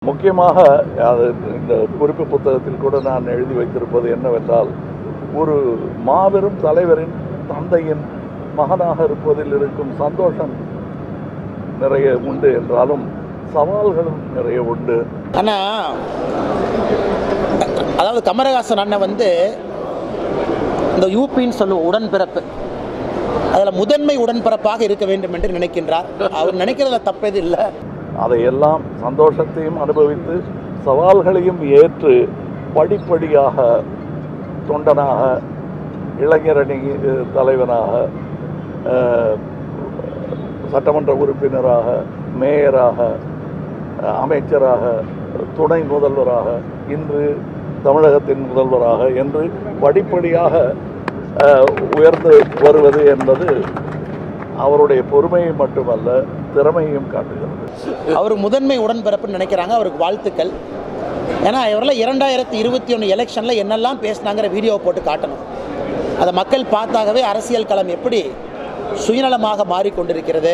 முக்கியமாக அது இந்த குறிப்பு புத்தகத்தில் கூட நான் எழுதி வைத்திருப்பது என்னவென்றால் ஒரு மாபெரும் தலைவரின் தந்தையின் மகனாக இருப்பதில் இருக்கும் சந்தோஷம் நிறைய உண்டு என்றாலும் சவால்களும் நிறைய உண்டு ஆனால் அதாவது கமலஹாசன் அண்ணன் வந்து இந்த யூபின்னு சொல்லுவோம் உடன்பிறப்பு அதில் முதன்மை உடன்பிறப்பாக இருக்க வேண்டும் என்று நினைக்கின்றார் அவர் நினைக்கிறதுல தப்பது இல்லை அதையெல்லாம் சந்தோஷத்தையும் அனுபவித்து சவால்களையும் ஏற்று படிப்படியாக தொண்டனாக இளைஞரணி அஹ், தலைவனாக அஹ், சட்டமன்ற உறுப்பினராக மேயராக அஹ், அமைச்சராக துணை முதல்வராக இன்று தமிழகத்தின் முதல்வராக என்று படிப்படியாக அஹ், உயர்ந்து வருவது என்பது அவருடைய பொறுமையை மட்டுமல்ல திறமையையும் காட்டுகிறது அவர் முதன்மை உடன்பிறப்புன்னு நினைக்கிறாங்க அவருக்கு வாழ்த்துக்கள் ஏன்னா இவரெல்லாம் இரண்டாயிரத்தி இருபத்தி ஒன்று எலெக்ஷனில் என்னெல்லாம் பேசினாங்கிற வீடியோவை போட்டு காட்டணும் அதை மக்கள் பார்த்தாகவே அரசியல் களம் எப்படி சுயநலமாக மாறிக்கொண்டிருக்கிறது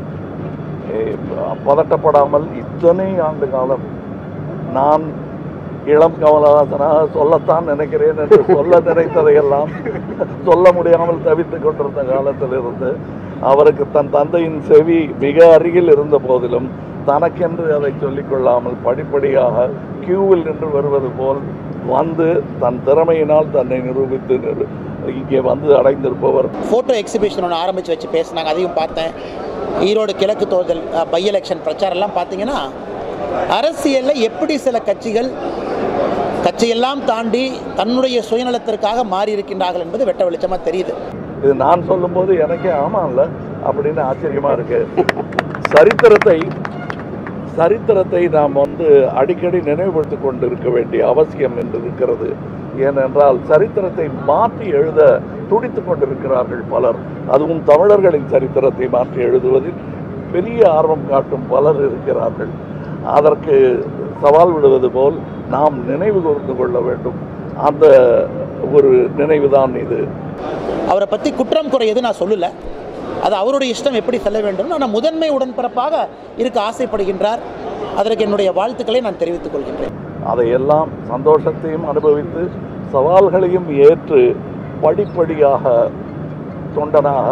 ஏ, பதட்டப்படாமல் இத்தனை ஆண்டு காலம் நான் இளம் கமலஹாசனாக சொல்லத்தான் நினைக்கிறேன் என்று சொல்ல நினைத்ததையெல்லாம் சொல்ல முடியாமல் தவித்துக் கொண்டிருந்த காலத்திலிருந்து அவருக்கு தன் தந்தையின் செவி மிக அருகில் இருந்த போதிலும் தனக்கென்று அதை சொல்லிக் கொள்ளாமல் படிப்படியாக கியூவில் நின்று வருவது போல் வந்து தன் திறமையினால் தன்னை நிரூபித்து நிறு- இங்கே வந்து அடைந்திருப்பவர் ஃபோட்டோ எக்ஸிபிஷன் ஒன்று ஆரம்பித்து வச்சு பேசினாங்க அதையும் பார்த்தேன் ஈரோடு கிழக்கு தேர்தல் பை எலெக்ஷன் பிரச்சாரம்லாம் பார்த்தீங்கன்னா அரசியலில் எப்படி சில கட்சிகள் கட்சியெல்லாம் தாண்டி தன்னுடைய சுயநலத்திற்காக மாறி இருக்கின்றார்கள் என்பது வெட்ட வெளிச்சமாக தெரியுது இது நான் சொல்லும்போது எனக்கே ஆமாம்ல அப்படின்னு ஆச்சரியமா இருக்கு சரித்திரத்தை சரித்திரத்தை நாம் வந்து அடிக்கடி நினைவுபடுத்திக் கொண்டு இருக்க வேண்டிய அவசியம் என்று இருக்கிறது ஏனென்றால் சரித்திரத்தை மாற்றி எழுத துடித்துக் கொண்டிருக்கிறார்கள் பலர் அதுவும் தமிழர்களின் சரித்திரத்தை மாற்றி எழுதுவதில் பெரிய ஆர்வம் காட்டும் பலர் இருக்கிறார்கள் அதற்கு சவால் விடுவது போல் நாம் நினைவு கூர்ந்து கொள்ள வேண்டும் அந்த ஒரு நினைவுதான் இது அவரை பற்றி குற்றம் குறை எதுவும் நான் சொல்லலை அது அவருடைய இஷ்டம் எப்படி செல்ல வேண்டும் ஆனால் முதன்மை உடன்பிறப்பாக இருக்க ஆசைப்படுகின்றார் அதற்கு என்னுடைய வாழ்த்துக்களை நான் தெரிவித்துக் கொள்கின்றேன் அதையெல்லாம் சந்தோஷத்தையும் அனுபவித்து சவால்களையும் ஏற்று படிப்படியாக தொண்டனாக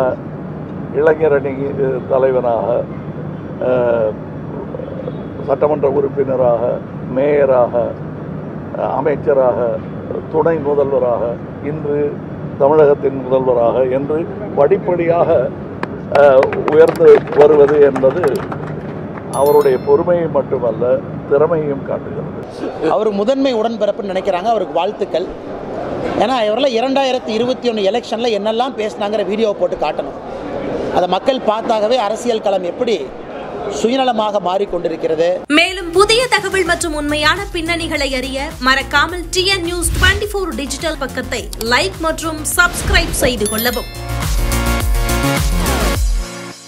இளைஞரணி அஹ், தலைவனாக அஹ், சட்டமன்ற உறுப்பினராக மேயராக அஹ், அமைச்சராக துணை முதல்வராக இன்று தமிழகத்தின் முதல்வராக என்று படிப்படியாக அஹ், உயர்ந்து வருவது என்பது அவருடைய பொறுமையை மட்டுமல்ல திறமையையும் காட்டுகிறது அவர் முதன்மை உடன்பிறப்புன்னு நினைக்கிறாங்க அவருக்கு வாழ்த்துக்கள் ஏன்னா இவரெல்லாம் இரண்டாயிரத்தி இருபத்தி ஒன்று எலெக்ஷனில் என்னெல்லாம் பேசினாங்கிற வீடியோவை போட்டு காட்டணும் அதை மக்கள் பார்த்தாகவே அரசியல் களம் எப்படி சுயநலமாக மாறிக்கொண்டிருக்கிறது மேலும் புதிய தகவல் மற்றும் உண்மையான பின்னணிகளை அறிய மறக்காமல் டிஎன் நியூஸ் டுவெண்ட்டி டிஜிட்டல் பக்கத்தை லைக் மற்றும் சப்ஸ்கிரைப் செய்து கொள்ளவும்